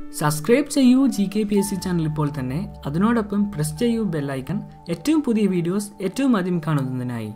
subscribe ചെയ്യൂ G K P S C channel ഇപ്പോൾ തന്നെ അതിനോടൊപ്പം പ്രസ് ചെയ്യൂ ബെല്ലൈക്കൺ ഏറ്റവും പുതിയ വീഡിയോസ് ഏറ്റവും ആദ്യം കാണുന്നതിനായി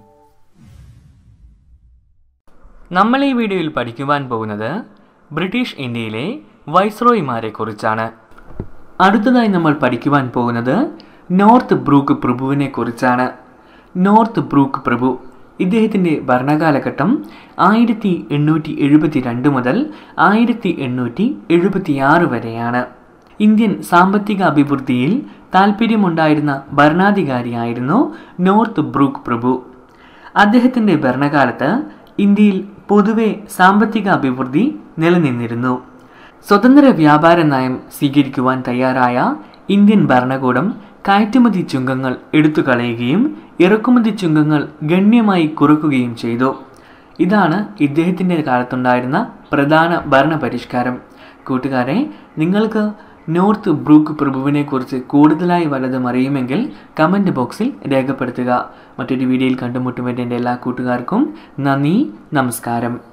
നമ്മൾ ഈ വീഡിയോയിൽ പഠിക്കുവാൻ പോകുന്നത് ബ്രിട്ടീഷ് ഇന്ത്യയിലെ വൈസ്രോയിമാരെ കുറിച്ചാണ് അടുത്തതായി നമ്മൾ പഠിക്കുവാൻ പോകുന്നത് നോർത്ത് ബ്രൂക്ക് പ്രഭുവിനെ കുറിച്ചാണ് നോർത്ത് ബ്രൂക്ക് പ്രഭു ഇദ്ദേഹത്തിൻ്റെ ഭരണകാലഘട്ടം ആയിരത്തി എണ്ണൂറ്റി എഴുപത്തി രണ്ട് മുതൽ ആയിരത്തി എണ്ണൂറ്റി എഴുപത്തിയാറ് വരെയാണ് ഇന്ത്യൻ സാമ്പത്തിക അഭിവൃദ്ധിയിൽ താൽപ്പര്യമുണ്ടായിരുന്ന ഭരണാധികാരിയായിരുന്നു നോർത്ത് ബ്രൂക്ക് പ്രഭു അദ്ദേഹത്തിൻ്റെ ഭരണകാലത്ത് ഇന്ത്യയിൽ പൊതുവെ സാമ്പത്തിക അഭിവൃദ്ധി നിലനിന്നിരുന്നു സ്വതന്ത്ര വ്യാപാര നയം സ്വീകരിക്കുവാൻ തയ്യാറായ ഇന്ത്യൻ ഭരണകൂടം കയറ്റുമതി ചുങ്കങ്ങൾ എടുത്തു കളയുകയും ഇറക്കുമതി ചുങ്കങ്ങൾ ഗണ്യമായി കുറയ്ക്കുകയും ചെയ്തു ഇതാണ് ഇദ്ദേഹത്തിൻ്റെ കാലത്തുണ്ടായിരുന്ന പ്രധാന ഭരണ പരിഷ്കാരം കൂട്ടുകാരെ നിങ്ങൾക്ക് നോർത്ത് ബ്രൂക്ക് പ്രഭുവിനെ കുറിച്ച് കൂടുതലായി വല്ലതും അറിയുമെങ്കിൽ കമൻറ്റ് ബോക്സിൽ രേഖപ്പെടുത്തുക മറ്റൊരു വീഡിയോയിൽ കണ്ടുമുട്ടുമ്പോൾ എൻ്റെ എല്ലാ കൂട്ടുകാർക്കും നന്ദി നമസ്കാരം